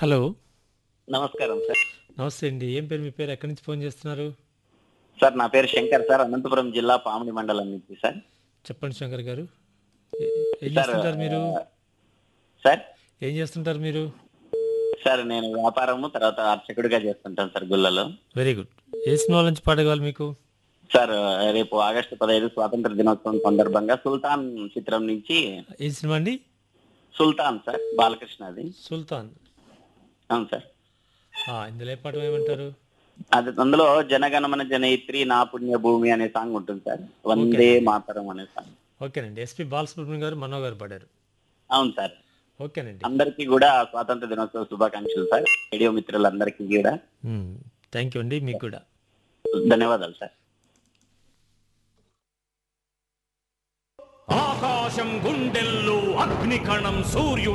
hello నమస్కారం sir నమస్తే అండి ఏం పేరు మీ పేరు ఎక్కడి నుంచి ఫోన్ చేస్తున్నారు సార్ నా పేరు శంకర్ సార్ అనంతపురం జిల్లా పామిడి మండలం నుంచి సార్ చెప్పండి శంకర్ గారు ఏ- ఏం సార్ చేస్తుంటారు మీరు సార్ ఏం చేస్తుంటారు మీరు సార్ నేను వ్యాపారము తర్వాత అర్చకుడిగా చేస్తుంటాను సార్ గుళ్ళలో వెరీ గుడ్ ఏ సినిమా నుంచి పాడగలరు మీకు సార్ రేపు ఆగస్టు పదహైదు స్వాతంత్ర దినోత్సవం సందర్భంగా సుల్తాన్ చిత్రం నుంచి ఏ సినిమా అండి సుల్తాన్ సార్ బాలకృష్ణది సుల్తాన్ అవును సార్ ఆ, ఇందులో ఏ పాట ఏమంటారు అది అందులో జనగణమన జనయిత్రి నా పుణ్య భూమి అనే సాంగ్ ఉంటుంది సార్ వందే మాతరం అనే సాంగ్ ఓకేనండి ఎస్పి బాలసుబ్రహ్మణ్యం గారు మనో గారు పాడారు అవును సార్ ఓకేనండి అందరికీ కూడా స్వాతంత్ర దినోత్సవ శుభాకాంక్షలు సార్ రేడియో మిత్రులందరికీ కూడా థ్యాంక్ యూ అండి మీకు కూడా ధన్యవాదాలు సార్ ఆకాశం గుండెల్లో అగ్నికణం సూర్యుడు